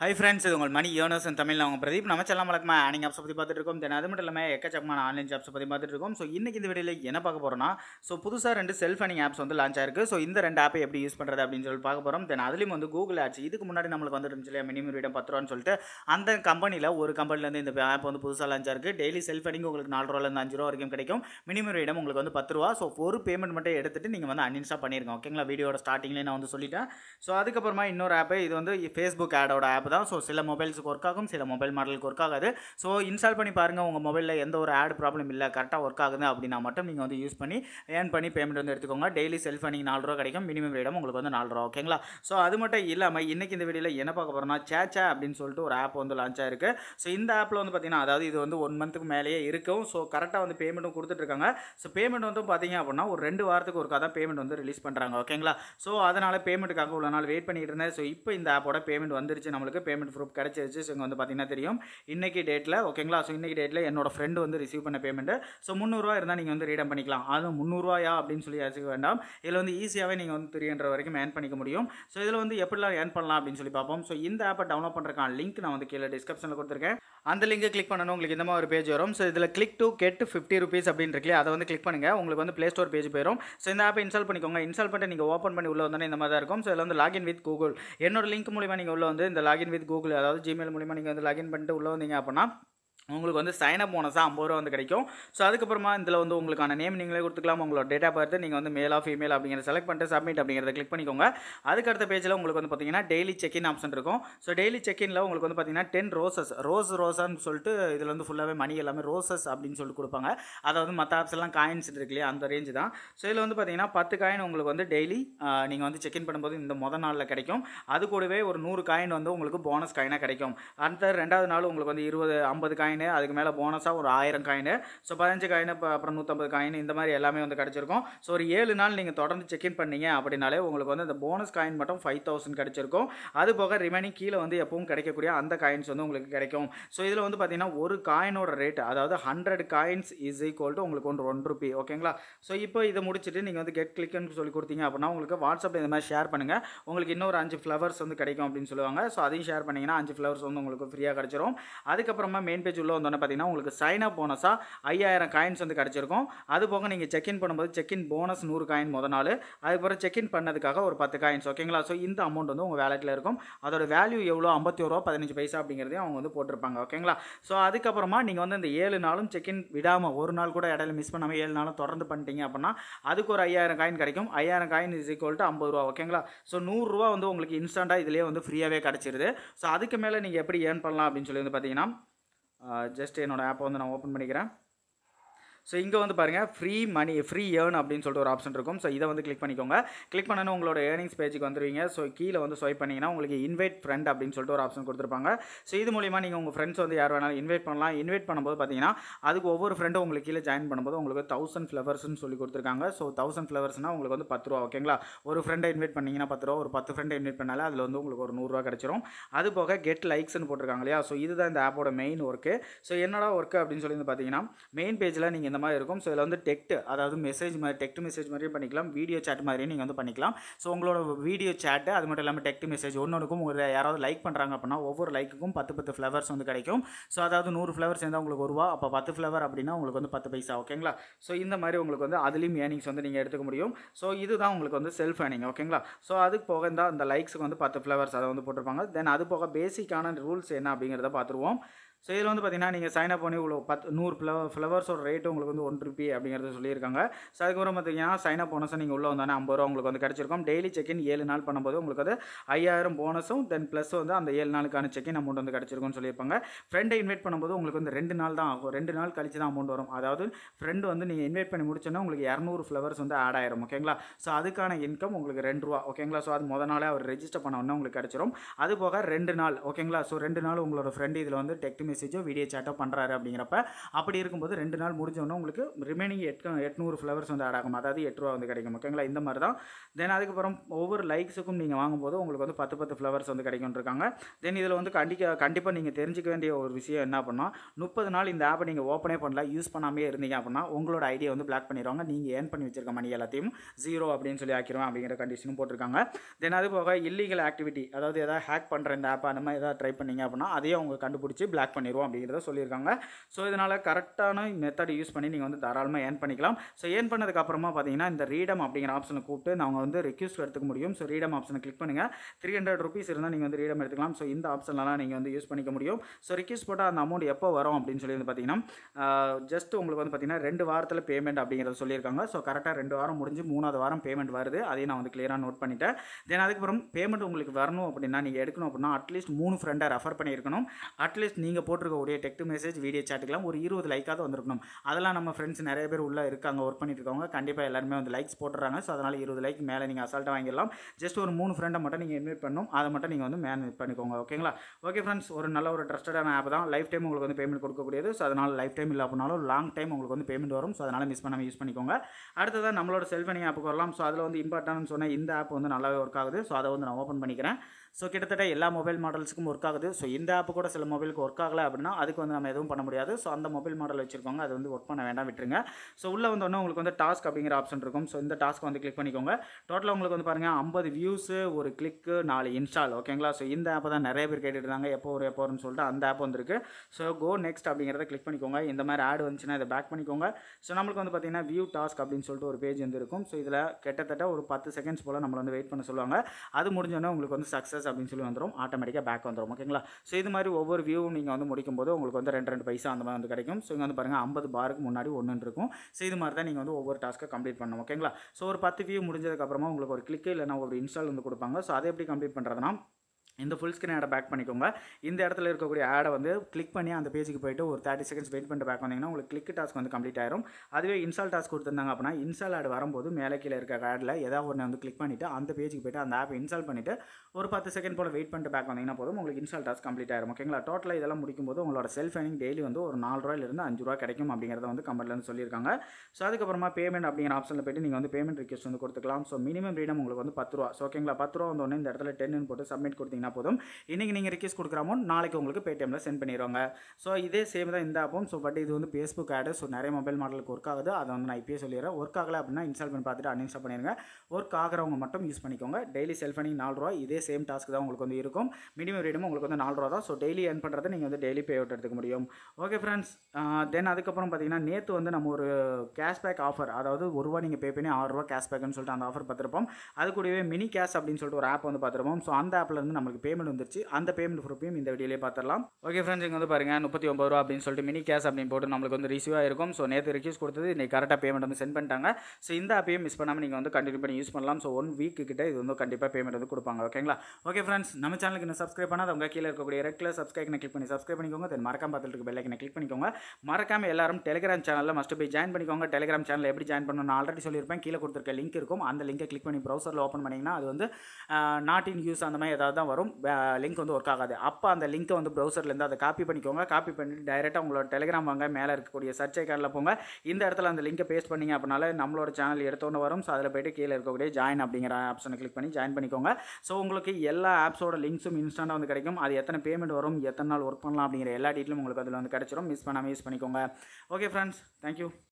hi friends இது உங்கள் மணி யோனஸ் and Tamil அவங்க பிரதீப் நம்ம செல்லாம் வழக்கமாக ஆனிங் ஆப்ஸை பற்றி பார்த்துட்டு இருக்கோம் தென் அது மட்டும் இல்லாமல் எக்கச்சக்கமான ஆன்லைன் ஜாப்ஸை பற்றி பார்த்துட்டு இருக்கோம் ஸோ இன்றைக்கி இந்த வீடியோவில் என்ன பார்க்க போகிறோம்னா ஸோ புதுசாக ரெண்டு செல்ஃப் அனிங் ஆப்ஸ் வந்து லான்ச் ஆயிருக்கு ஸோ இந்த ரெண்டு ஆப்பை எப்படி யூஸ் பண்ணுறது அப்படின்னு சொல்லி பார்க்க போகிறோம் தென் அதுலேயும் வந்து கூகுள் ஆட்ஸ் இதுக்கு முன்னாடி நம்மளுக்கு வந்துட்டு இருந்துச்சு இல்லையா மினிமம் வீடம் பத்து ரூபான்னு சொல்லிட்டு அந்த கம்பெனியில் ஒரு கம்பெனிலேருந்து இந்த ஆப் வந்து புதுசாக லான்ச் ஆயிருக்கு டெய்லி செல்ஃப் அனிங் உங்களுக்கு நாலு ரூபாலேருந்து அஞ்சு ரூபா வரைக்கும் கிடைக்கும் மினிமம் வீடம் உங்களுக்கு வந்து பத்து ரூபா ஸோ ஒரு பேமெண்ட் மட்டும் எடுத்துட்டு நீங்கள் வந்து அன்இன்ஸ்டால் பண்ணிருங்க ஓகேங்களா வீடியோட ஸ்டார்டிங்லேயே நான் வந்து சொல்லிட்டேன் ஸோ அதுக்கப்புறமா இன்னொரு ஆப்பு இது வந்து ஃபேஸ்புக் ஆடோட ஆப் தான் ஸோ சில மொபைல்ஸுக்கு ஒர்க் ஆகும் சில மொபைல் மாடலுக்கு ஒர்க் ஆகாது ஸோ இன்ஸ்டால் பண்ணி பாருங்கள் உங்கள் மொபைலில் எந்த ஒரு ஆட் ப்ராப்ளம் இல்லை கரெக்டாக ஒர்க் ஆகுது அப்படின்னா மட்டும் நீங்கள் வந்து யூஸ் பண்ணி ஏர்ன் பண்ணி பேமெண்ட் வந்து எடுத்துக்கோங்க டெய்லி செல்ஃப் நீங்கள் நாலு ரூபா கிடைக்கும் மினிமம் ரேடம் உங்களுக்கு வந்து நாலு ரூபா ஓகேங்களா ஸோ அது மட்டும் இல்லாமல் இன்றைக்கி இந்த வீடியோவில் என்ன பார்க்க போகிறோம்னா சேச்சா அப்படின்னு சொல்லிட்டு ஒரு ஆப் வந்து லான்ச் ஆயிருக்கு ஸோ இந்த ஆப்பில் வந்து பார்த்தீங்கன்னா அதாவது இது வந்து ஒன் மந்த்துக்கு மேலேயே இருக்கும் ஸோ கரெக்டாக வந்து பேமெண்ட்டும் கொடுத்துட்ருக்காங்க ஸோ பேமெண்ட் வந்து பார்த்தீங்க அப்படின்னா ஒரு ரெண்டு வாரத்துக்கு ஒருக்கா தான் பேமெண்ட் வந்து ரிலீஸ் பண்ணுறாங்க ஓகேங்களா ஸோ அதனால் பேமெண்ட்டுக்காக உள்ள நாள் வெயிட் பண்ணிட்டு இருந்தேன் ஸோ இப்போ இந்த ஆப்போட பேமெண்ட் வந்துருச்சு நம்மளுக்கு பேமெண்ட் ப்ரூஃப் கிடச்சிருச்சு ஸோ இங்கே வந்து பார்த்தீங்கன்னா தெரியும் இன்னைக்கு டேட்டில் ஓகேங்களா ஸோ இன்னைக்கு டேட்டில் என்னோட ஃப்ரெண்டு வந்து ரிசீவ் பண்ண பேமெண்ட்டு ஸோ முந்நூறுரூவா இருந்தால் நீங்கள் வந்து ரீடம் பண்ணிக்கலாம் அதுவும் முந்நூறுரூவாயா அப்படின்னு சொல்லி யோசிக்க வேண்டாம் இதில் வந்து ஈஸியாகவே நீங்கள் வந்து த்ரீ ஹண்ட்ரட் வரைக்கும் ஏர்ன் பண்ணிக்க முடியும் ஸோ இதில் வந்து எப்படிலாம் ஏர்ன் பண்ணலாம் அப்படின்னு சொல்லி பார்ப்போம் ஸோ இந்த ஆப்பை டவுன்லோட் பண்ணுறக்கான லிங்க் நான் வந்து கீழே டிஸ்கிரிப்ஷனில் கொடுத்துருக்கேன் அந்த லிங்கை கிளிக் பண்ணணும் உங்களுக்கு இந்த மாதிரி ஒரு பேஜ் வரும் ஸோ இதில் click to get fifty rupees அப்படின்னு இருக்குல்லையா அதை வந்து கிளிக் பண்ணுங்கள் உங்களுக்கு வந்து ப்ளே ஸ்டோர் பேஜ் போயிடும் ஸோ இந்த ஆப்பை இன்ஸ்டால் பண்ணிக்கோங்க இன்ஸ்டால் பண்ணிட்டு நீங்கள் ஓப்பன் பண்ணி உள்ள வந்தோன்னே இந்த மாதிரி தான் இருக்கும் ஸோ இதில் வந்து லாகின் வித் கூகுள் என்னோட லிங்க் மூலிமா நீங்கள் உள்ள வந்து இந்த லாகின் வித் கூகுள் அதாவது ஜிமெயில் மூலிமா நீங்கள் வந்து லாகின் பண்ணிட்டு உள்ள வந்தீங்க அப்படின்னா உங்களுக்கு வந்து சைன் அப் போனஸாக ஐம்பது ரூபா வந்து கிடைக்கும் ஸோ அதுக்கப்புறமா இதில் வந்து உங்களுக்கான நேம் நீங்களே கொடுத்துக்கலாம் உங்களோட டேட்டா பார்த்து நீங்கள் வந்து மேலா ஃபீமேல் அப்படிங்கிறத செலக்ட் பண்ணிட்டு சப்மிட் அப்படிங்கிறத கிளிக் பண்ணிக்கோங்க அதுக்கு அடுத்த பேஜில் உங்களுக்கு வந்து பார்த்தீங்கன்னா டெய்லி செக்இன் ஆப்ஷன் இருக்கும் ஸோ டெய்லி செக்இனில் உங்களுக்கு வந்து பார்த்தீங்கன்னா டென் ரோசஸ் ரோஸ் ரோஸான்னு சொல்லிட்டு இதில் வந்து ஃபுல்லாகவே மணி எல்லாமே ரோசஸ் அப்படின்னு சொல்லிட்டு கொடுப்பாங்க அதாவது மற்ற ஆப்ஸ் எல்லாம் காயின்ஸ் இருக்கு இல்லையா அந்த ரேஞ்சு தான் ஸோ இதில் வந்து பார்த்தீங்கன்னா பத்து காயின் உங்களுக்கு வந்து டெய்லி நீங்கள் வந்து செக்இன் பண்ணும்போது இந்த மொதல் நாளில் கிடைக்கும் அது கூடவே ஒரு நூறு காயின் வந்து உங்களுக்கு போனஸ் காயினாக கிடைக்கும் அடுத்த ரெண்டாவது நாள் உங்களுக்கு வந்து இருபது ஐம்பது காயின் அதுக்கு மேலே போனஸாக ஒரு ஆயிரம் காயின் ஸோ பதினஞ்சு காயின் இப்போ அப்புறம் நூற்றம்பது காயின் இந்த மாதிரி எல்லாமே வந்து கிடச்சிருக்கும் ஸோ ஒரு ஏழு நாள் நீங்கள் தொடர்ந்து செக்இன் பண்ணீங்க அப்படின்னாலே உங்களுக்கு வந்து அந்த போனஸ் காயின் மட்டும் ஃபைவ் தௌசண்ட் கிடச்சிருக்கும் அது போக ரிமைனிங் கீழே வந்து எப்பவும் கிடைக்கக்கூடிய அந்த காயின்ஸ் வந்து உங்களுக்கு கிடைக்கும் ஸோ இதில் வந்து பார்த்தீங்கன்னா ஒரு காயினோட ரேட் அதாவது hundred coins is equal to உங்களுக்கு ஒன்று ஒன் ருபி ஓகேங்களா ஸோ இப்போ இதை முடிச்சுட்டு நீங்கள் வந்து கெட் கிளிக்னு சொல்லி கொடுத்தீங்க அப்படின்னா உங்களுக்கு வாட்ஸ்அப்பில் இந்த மாதிரி ஷேர் பண்ணுங்கள் உங்களுக்கு இன்னொரு அஞ்சு ஃப்ளவர்ஸ் வந்து கிடைக்கும் அப்படின்னு சொல்லுவாங்க ஸோ அதையும் ஷேர் பண்ணிங்கன்னா அஞ்சு ஃப்ளவர்ஸ் வந்து உங்களுக்கு ஃப்ரீயாக கிடச்சிரும் அதுக்கப்புறமா மெயின் பேஜ் உள்ள வந்தோன்னே பார்த்தீங்கன்னா உங்களுக்கு சைன் அப் போனஸாக ஐயாயிரம் காயின்ஸ் வந்து கிடச்சிருக்கும் அது போக நீங்கள் செக்இன் பண்ணும்போது செக்இன் போனஸ் நூறு காயின் முத நாள் அதுக்கப்புறம் செக்இன் பண்ணதுக்காக ஒரு பத்து காயின்ஸ் ஓகேங்களா ஸோ இந்த அமௌண்ட் வந்து உங்கள் வேலெட்டில் இருக்கும் அதோட வேல்யூ எவ்வளோ ஐம்பத்தி ரூபா பதினஞ்சு பைசா அப்படிங்கிறதையும் அவங்க வந்து போட்டிருப்பாங்க ஓகேங்களா ஸோ அதுக்கப்புறமா நீங்கள் வந்து இந்த ஏழு நாளும் செக்இன் விடாமல் ஒரு நாள் கூட இடையில மிஸ் பண்ணாமல் ஏழு நாளும் தொடர்ந்து பண்ணிட்டீங்க அப்படின்னா அதுக்கு ஒரு ஐயாயிரம் காயின் கிடைக்கும் ஐயாயிரம் காயின் இஸ் ஈக்குவல் டு ஐம்பது ரூபா ஓகேங்களா ஸோ நூறுரூவா வந்து உங்களுக்கு இன்ஸ்டண்ட்டாக இதிலே வந்து ஃப்ரீயாகவே கிடச்சிருது ஸோ அதுக்கு மேலே நீங்கள் எப்படி ஏர்ன் பண்ணலாம் அப்படின்னு சொல்லி வந்து பார்த்தீங்கன்னா ஜஸ்ட் என்னோடய ஆப்பை வந்து நான் ஓப்பன் பண்ணிக்கிறேன் ஸோ இங்கே வந்து பாருங்கள் ஃப்ரீ மணி ஃப்ரீ ஏர்ன் அப்படின்னு சொல்லிட்டு ஒரு ஆப்ஷன் இருக்கும் ஸோ இதை வந்து கிளிக் பண்ணிக்கோங்க கிளிக் பண்ணணும் உங்களோட ஏர்னிங்ஸ் பேஜுக்கு வந்துருவீங்க ஸோ கீழே வந்து ஸ்வைப் பண்ணிங்கன்னா உங்களுக்கு இன்வைட் ஃப்ரெண்ட் அப்படின்னு சொல்லிட்டு ஒரு ஆப்ஷன் கொடுத்துருப்பாங்க ஸோ இது மூலிமா நீங்கள் உங்கள் ஃப்ரெண்ட்ஸ் வந்து யார் வேணாலும் இன்வைட் பண்ணலாம் இன்வைட் பண்ணும்போது பார்த்தீங்கன்னா அதுக்கு ஒவ்வொரு ஃப்ரெண்டும் உங்களுக்கு கீழே ஜாயின் பண்ணும்போது உங்களுக்கு தௌசண்ட் ஃப்ளவர்ஸ்னு சொல்லி கொடுத்துருக்காங்க ஸோ தௌசண்ட் ஃப்ளவர்ஸ்னால் உங்களுக்கு வந்து பத்து ரூபா ஓகேங்களா ஒரு ஃப்ரெண்டை இன்வைட் பண்ணிங்கன்னா பத்து ரூபா ஒரு பத்து ஃப்ரெண்டை இன்வைட் பண்ணாலே அதில் வந்து உங்களுக்கு ஒரு நூறுரூவா கிடச்சிரும் அது போக கெட் லைக்ஸ்னு போட்டிருக்காங்க இல்லையா ஸோ இதுதான் இந்த ஆப்போட மெயின் ஒர்க்கு ஸோ என்னடா ஒர்க்கு அப்படின்னு சொல்லி வந்து பார்த்தீங்கன்னா மெயின் பேஜில் நீங்கள் இந்த மாதிரி இருக்கும் ஸோ இதில் வந்து டெக்ட் அதாவது மெசேஜ் மாதிரி டெக்ட் மெசேஜ் மாதிரியும் பண்ணிக்கலாம் வீடியோ சேட் மாதிரியும் நீங்கள் வந்து பண்ணிக்கலாம் ஸோ உங்களோட வீடியோ சேட்டு அது மட்டும் இல்லாமல் டெக்ட் மெசேஜ் ஒன்றுக்கும் ஒரு யாராவது லைக் பண்ணுறாங்க அப்படின்னா ஒவ்வொரு லைக்குக்கும் பத்து பத்து ஃப்ளவர்ஸ் வந்து கிடைக்கும் ஸோ அதாவது நூறு ஃப்ளவர்ஸ் இருந்தால் உங்களுக்கு ஒரு ரூபா அப்போ பத்து ஃப்ளவர் அப்படின்னா உங்களுக்கு வந்து பத்து பைசா ஓகேங்களா ஸோ இந்த மாதிரி உங்களுக்கு வந்து அதுலேயும் ஏர்னிங்ஸ் வந்து நீங்கள் எடுத்துக்க முடியும் ஸோ இதுதான் உங்களுக்கு வந்து செல்ஃப் ஏர்னிங் ஓகேங்களா ஸோ அதுக்கு போக இந்த அந்த லைக்ஸுக்கு வந்து பத்து ஃப்ளவர்ஸ் அதை வந்து போட்டிருப்பாங்க தென் அது போக பேசிக்கான ரூல்ஸ் என்ன அப்படிங்கிறத பார்த்துருவோம் ஸோ இதில் வந்து பார்த்தீங்கன்னா நீங்கள் சைன் அப் பண்ணி இவ்வளோ பத்து நூறு ஃப்ளவர் ஃப்ளவர்ஸோட ரேட்டு உங்களுக்கு வந்து ஒன் ருபி அப்படிங்கிறத சொல்லியிருக்காங்க ஸோ அதுக்கப்புறம் பார்த்தீங்கன்னா சைன் அப் போனஸும் நீங்கள் உள்ளே வந்தானே ஐம்பது ரூபா உங்களுக்கு வந்து கிடச்சிருக்கும் டெய்லி செக்இன் ஏழு நாள் பண்ணும்போது உங்களுக்கு வந்து ஐயாயிரம் போனஸும் தென் ப்ளஸ் வந்து அந்த ஏழு நாளுக்கான செக்இன் அமௌண்ட் வந்து கிடச்சிருக்கும்னு சொல்லியிருப்பாங்க ஃப்ரெண்டை இன்வைட் பண்ணும்போது உங்களுக்கு வந்து ரெண்டு நாள் தான் ஆகும் ரெண்டு நாள் கழிச்சு தான் அமௌண்ட் வரும் அதாவது ஃப்ரெண்டு வந்து நீங்கள் இன்வைட் பண்ணி முடிச்சோன்னா உங்களுக்கு இரநூறு ஃப்ளவர்ஸ் வந்து ஆட் ஆயிரும் ஓகேங்களா ஸோ அதுக்கான இன்கம் உங்களுக்கு ரெண்டு ரூபா ஓகேங்களா ஸோ அது முத நாளே அவர் ரெஜிஸ்டர் பண்ண உடனே உங்களுக்கு கிடச்சிரும் அது போக ரெண்டு நாள் ஓகேங்களா ஸோ ரெண்டு நாள் உங்களோட ஃப்ரெண்டு இதில் வந்து டெக்ட் மெசேஜோ வீடியோ சேட்டோ பண்ணுறாரு அப்படிங்கிறப்ப அப்படி இருக்கும்போது ரெண்டு நாள் முடிஞ்சோடனே உங்களுக்கு ரிமைனிங் எட் எட்நூறு ஃப்ளவர்ஸ் வந்து ஆட் ஆகும் அதாவது எட்டு ரூபா வந்து கிடைக்கும் ஓகேங்களா இந்த மாதிரி தான் தென் அதுக்கப்புறம் ஒவ்வொரு லைக்ஸுக்கும் நீங்கள் வாங்கும்போது உங்களுக்கு வந்து பத்து பத்து ஃப்ளவர்ஸ் வந்து கிடைக்கும்னு இருக்காங்க தென் இதில் வந்து கண்டிக்க கண்டிப்பாக நீங்கள் தெரிஞ்சுக்க வேண்டிய ஒரு விஷயம் என்ன பண்ணால் முப்பது நாள் இந்த ஆப்பை நீங்கள் ஓப்பனே பண்ணல யூஸ் பண்ணாமே இருந்தீங்க அப்படின்னா உங்களோட ஐடியா வந்து பிளாக் பண்ணிடுவாங்க நீங்கள் ஏர்ன் பண்ணி வச்சிருக்க மணி எல்லாத்தையும் ஜீரோ அப்படின்னு சொல்லி ஆக்கிடுவேன் அப்படிங்கிற கண்டிஷனும் போட்டிருக்காங்க தென் அது போக இல்லீகல் ஆக்டிவிட்டி அதாவது எதாவது ஹேக் பண்ணுற இந்த ஆப் அந்த மாதிரி எதாவது ட்ரை பண்ணீங்க அப்படின்னா அதையும் அவங்க கண்டுபிடிச்சி பிளாக் பண்ணிடுவோம் அப்படிங்கிறத சொல்லியிருக்காங்க ஸோ இதனால் கரெக்டான மெத்தட் யூஸ் பண்ணி நீங்கள் வந்து தாராளமாக ஏர்ன் பண்ணிக்கலாம் ஸோ ஏர்ன் பண்ணதுக்கப்புறமா பார்த்தீங்கன்னா இந்த ரீடம் அப்படிங்கிற ஆப்ஷனை கூப்பிட்டு அவங்க வந்து ரெக்யூஸ்ட் எடுத்துக்க முடியும் ஸோ ரீடம் ஆப்ஷனை கிளிக் பண்ணுங்கள் த்ரீ ஹண்ட்ரட் ருபீஸ் இருந்தால் நீங்கள் வந்து ரீடம் எடுத்துக்கலாம் ஸோ இந்த ஆப்ஷன்லாம் நீங்கள் வந்து யூஸ் பண்ணிக்க முடியும் ஸோ ரிக்வஸ்ட் போட்டால் அந்த அமௌண்ட் எப்போ வரும் அப்படின்னு சொல்லி வந்து பார்த்தீங்கன்னா ஜஸ்ட் உங்களுக்கு வந்து பார்த்தீங்கன்னா ரெண்டு வாரத்தில் பேமெண்ட் அப்படிங்கிறத சொல்லியிருக்காங்க ஸோ கரெக்டாக ரெண்டு வாரம் முடிஞ்சு மூணாவது வாரம் பேமெண்ட் வருது அதையும் நான் வந்து கிளியராக நோட் பண்ணிட்டேன் தென் அதுக்கப்புறம் பேமெண்ட் உங்களுக்கு வரணும் அப்படின்னா நீங்கள் எடுக்கணும் அப்படின்னா அட்லீஸ்ட் மூணு ஃப்ரெண்டை ரெஃபர் பண்ணியிருக்கணும் அட்லீஸ்ட் நீங்கள் போட்டிருக்கக்கூடிய டெக்ஸ்ட் மெசேஜ் வீடியோ சாட்டுக்கெல்லாம் ஒரு இருபது லைக்காவது வந்திருக்கணும் அதெல்லாம் நம்ம ஃப்ரெண்ட்ஸ் நிறைய பேர் உள்ளே இருக்காங்க ஒர்க் பண்ணிட்டு இருக்கவங்க கண்டிப்பாக எல்லாருமே வந்து லைக்ஸ் போட்டுறாங்க ஸோ அதனால் இருபது லைக் மேலே நீங்கள் அசால்ட்டாக வாங்கிடலாம் ஜஸ்ட் ஒரு மூணு ஃப்ரெண்டை மட்டும் நீங்கள் இன்வைட் பண்ணணும் அதை மட்டும் நீங்கள் வந்து மேனேஜ் பண்ணிக்கோங்க ஓகேங்களா ஓகே ஃப்ரெண்ட்ஸ் ஒரு நல்ல ஒரு ட்ரஸ்டடான ஆப் தான் லைஃப் டைம் உங்களுக்கு வந்து பேமெண்ட் கொடுக்கக்கூடியது ஸோ அதனால் லைஃப் டைம் இல்லை அப்படின்னாலும் லாங் டைம் உங்களுக்கு வந்து பேமெண்ட் வரும் ஸோ அதனால் மிஸ் பண்ணாமல் யூஸ் பண்ணிக்கோங்க அடுத்ததான் நம்மளோட செல்ஃபனி ஆப்புக்கு வரலாம் ஸோ அதில் வந்து இம்பார்ட்டன்ட்னு சொன்ன இந்த ஆப் வந்து நல்லாவே ஒர்க் ஆகுது ஸோ அதை வந்து நான் ஓப்பன் பண்ணிக்கிறேன் ஸோ கிட்டத்தட்ட எல்லா மொபைல் மாடல்ஸுக்கும் ஒர்க் ஆகுது ஸோ இந்த ஆப் கூட சில மொபைலுக்கு ஒர்க் ஆகலை அப்படின்னா அதுக்கு வந்து நம்ம எதுவும் பண்ண முடியாது ஸோ அந்த மொபைல் மாடல் வச்சிருக்கோங்க அது வந்து ஒர்க் பண்ண வேண்டாம் விட்டுருங்க ஸோ உள்ளே வந்தோடனே உங்களுக்கு வந்து டாஸ்க் அப்படிங்கிற ஆப்ஷன் இருக்கும் ஸோ இந்த டாஸ்க் வந்து கிளிக் பண்ணிக்கோங்க டோட்டலாக உங்களுக்கு வந்து பாருங்கள் ஐம்பது வியூஸு ஒரு கிளிக்கு நாலு இன்ஸ்டால் ஓகேங்களா ஸோ இந்த ஆப்பை தான் நிறைய பேர் கேட்டுட்டு இருந்தாங்க எப்போ ஒரு எப்போ வரும்னு சொல்லிட்டு அந்த ஆப் வந்திருக்கு ஸோ கோ நெக்ஸ்ட் அப்படிங்கிறத கிளிக் பண்ணிக்கோங்க இந்த மாதிரி ஆட் வந்துச்சுன்னா இதை பேக் பண்ணிக்கோங்க ஸோ நம்மளுக்கு வந்து பார்த்தீங்கன்னா வியூ டாஸ்க் அப்படின்னு சொல்லிட்டு ஒரு பேஜ் வந்து இருக்கும் ஸோ இதில் கிட்டத்தட்ட ஒரு பத்து செகண்ட்ஸ் போல் நம்மளை வந்து வெயிட் பண்ண சொல்லுவாங்க அது முடிஞ்சோடனே உங்களுக்கு வந்து சக்ஸஸ் அப்படின்னு சொல்லி வந்துடும் ஆட்டோமேட்டிக்காக பேக் வந்துடும் ஓகேங்களா ஸோ இது மாதிரி ஒவ்வொரு வியூ நீங்கள் வந்து முடிக்கும் போது உங்களுக்கு வந்து ரெண்டு ரெண்டு பைசா அந்த மாதிரி வந்து கிடைக்கும் ஸோ இங்கே வந்து பாருங்கள் ஐம்பது பாருக்கு முன்னாடி ஒன்று இருக்கும் ஸோ இது மாதிரி தான் நீங்கள் வந்து ஒவ்வொரு டாஸ்க்கை கம்ப்ளீட் பண்ணணும் ஓகேங்களா ஸோ ஒரு பத்து வியூ முடிஞ்சதுக்கப்புறமா உங்களுக்கு ஒரு கிளிக்கு இல்லைனா ஒரு இன்ஸ்டால் வந்து கொடுப்பாங்க ஸோ அதை எப்படி கம்ப்ளீட் பண்ணுறதுனா இந்த ஃபுல் ஸ்க்ரீன் ஆடை பேக் பண்ணிக்கோங்க இந்த இடத்துல இருக்கக்கூடிய ஆடை வந்து கிளிக் பண்ணி அந்த பேஜுக்கு போயிட்டு ஒரு தேர்ட்டி செகண்ட்ஸ் வெயிட் பண்ணிட்டு பேக் வந்தீங்கன்னா உங்களுக்கு கிளிக் டாஸ்க் வந்து கம்ப்ளீட் ஆயிரும் அதுவே இன்ஸ்டால் டாஸ்க் கொடுத்துருந்தாங்க அப்படின்னா இன்ஸ்டால் ஆட் வரும்போது மேலே கீழே இருக்க ஆடில் ஏதாவது ஒன்று வந்து கிளிக் பண்ணிவிட்டு அந்த பேஜுக்கு போயிட்டு அந்த ஆப்பை இன்ஸ்டால் பண்ணிவிட்டு ஒரு பத்து செகண்ட் போல் வெயிட் பண்ணிட்டு பேக் வந்தீங்கன்னா போதும் உங்களுக்கு இன்ஸ்டால் டாஸ்க் கம்ப்ளீட் ஆயிரும் ஓகேங்களா டோட்டலாக இதெல்லாம் முடிக்கும்போது உங்களோட செல்ஃப் ஏர்னிங் டெய்லி வந்து ஒரு நாலு ரூபாயிலிருந்து அஞ்சு ரூபா கிடைக்கும் அப்படிங்கிறத வந்து கம்பெனிலேருந்து சொல்லியிருக்காங்க ஸோ அதுக்கப்புறமா பேமெண்ட் அப்படிங்கிற ஆப்ஷனில் போயிட்டு நீங்கள் வந்து பேமெண்ட் ரிக்வஸ்ட் வந்து கொடுத்துக்கலாம் ஸோ மினிமம் ரீடம் உங்களுக்கு வந்து பத்து ரூபா ஸோ ஓகேங்களா பத்து ரூபா வந்தோடனே இந்த இடத்துல டென்னு போட்டு சப்மிட் கொடுத்தீங்கன்னா போதும் இன்றைக்கி நீங்கள் ரிக்வஸ்ட் கொடுக்குற அமௌண்ட் நாளைக்கு உங்களுக்கு பேடிஎம்மில் சென்ட் பண்ணிடுவாங்க ஸோ இதே சேம் தான் இந்த ஆப்பும் ஸோ பட் இது வந்து ஃபேஸ்புக் ஆடு ஸோ நிறைய மொபைல் மாடலுக்கு ஒர்க் ஆகுது அதை வந்து நான் இப்பயே சொல்லிடுறேன் ஒர்க் ஆகலை அப்படின்னா இன்ஸ்டால் பண்ணி பார்த்துட்டு அன்இன்ஸ்டால் பண்ணிடுங்க ஒர்க் ஆகிறவங்க மட்டும் யூஸ் பண்ணிக்கோங்க டெய்லி செல் பண்ணி நாலு ரூபா இதே சேம் டாஸ்க் தான் உங்களுக்கு வந்து இருக்கும் மினிமம் ரேடும் உங்களுக்கு வந்து நாலு ரூபா தான் ஸோ டெய்லி ஏர்ன் பண்ணுறதை நீங்கள் வந்து டெய்லி பே அவுட் எடுத்துக்க முடியும் ஓகே ஃப்ரெண்ட்ஸ் தென் அதுக்கப்புறம் பார்த்தீங்கன்னா நேற்று வந்து நம்ம ஒரு கேஷ்பேக் ஆஃபர் அதாவது ஒரு ரூபா நீங்கள் பே பண்ணி ஆறு ரூபா கேஷ்பேக்னு சொல்லிட்டு அந்த ஆஃபர் பார்த்துருப்போம் அது கூடவே மினி கேஷ் அப்படின்னு சொல்லிட்டு ஒரு ஆப் வந்து பார்த்துருப்போம் ஸோ அந்த ஆப்பில் இருந்து நம்மளுக்கு பேமெண்ட் வந்துருச்சு அந்த பேமெண்ட் ப்ரூஃபையும் இந்த வீடியோலேயே பார்த்துடலாம் ஓகே ஃப்ரெண்ட்ஸ் இங்கே வந்து பாருங்கள் முப்பத்தி ஒம்பது ரூபா அப்படின்னு சொல்லிட்டு மினி கேஷ் அப்படின்னு போட்டு நம்மளுக்கு வந்து ரிசீவ் ஆயிருக்கும் ஸோ நேற்று ரிக்யூஸ் கொடுத்தது இன்னைக்கு கரெக்டாக பேமெண்ட் வந்து சென்ட் பண்ணிட்டாங்க ஸோ இந்த ஆப்பையும் மிஸ் பண்ணாமல் நீங்கள் வந்து கண்டினியூ பண்ணி யூஸ் பண்ணலாம் ஸோ ஒன் வீக் கிட்ட இது வந்து கண்டிப்பாக பேமெண்ட் வந்து கொடுப்பாங்க ஓகேங்களா ஓகே ஃப்ரெண்ட்ஸ் நம்ம சேனலுக்கு இன்னும் சப்ஸ்கிரைப் பண்ணாத உங்கள் கீழே இருக்கக்கூடிய ரெக்ல சப்ஸ்கிரைப் கிளிக் பண்ணி சப்ஸ்கிரைப் பண்ணிக்கோங்க தென் மறக்காம பார்த்துட்டு இருக்க பெல்லைக்கனை கிளிக் பண்ணிக்கோங்க மறக்காம எல்லாரும் டெலிகிராம் சேனலில் மஸ்ட் போய் ஜாயின் பண்ணிக்கோங்க டெலிகிராம் சேனல் எப்படி ஜாயின் பண்ணணும் நான் ஆல்ரெடி சொல்லியிருப்பேன் கீழே கொடுத்துருக்க லிங்க் இருக்கும் அந்த லிங்கை கிளிக் பண்ணி ப்ரௌசரில் ஓப்பன் பண்ணிங்கன்னா அது வந்து நாட் இன் யூஸ் அந்த மாதிரி ஏதாவது தான் வரும் லிங்க் வந்து ஒர்க் ஆகாது அப்போ அந்த லிங்க்கை வந்து ப்ரௌசர்லேருந்து அதை காப்பி பண்ணிக்கோங்க காப்பி பண்ணிட்டு டைரெக்டாக உங்களோட டெலிகிராம் வாங்க மேலே இருக்கக்கூடிய சர்ச் ஐக்கானில் போங்க இந்த இடத்துல அந்த லிங்கை பேஸ்ட் பண்ணிங்க அப்படினால நம்மளோட சேனல் எடுத்தோன்னு வரும் ஸோ அதில் போய்ட்டு கீழே இருக்கக்கூடிய ஜாயின் அப்படிங்கிற ஆப்ஷனை கிளிக் பண்ணி ஜாயின் பண்ணிக்கோங்க ஸோ உங்களுக்கு எல்லா ஆப்ஸோட லிங்க்ஸும் இன்ஸ்டண்ட்டாக வந்து கிடைக்கும் அது எத்தனை பேமெண்ட் வரும் எத்தனை நாள் ஒர்க் பண்ணலாம் அப்படிங்கிற எல்லா டீட்டெயிலும் உங்களுக்கு அதில் வந்து கிடச்சிரும் மிஸ் பண்ணாமல் யூஸ் பண்ணிக்கோங்க ஓகே ஃப்ரெண்ட்ஸ் தேங்க்யூ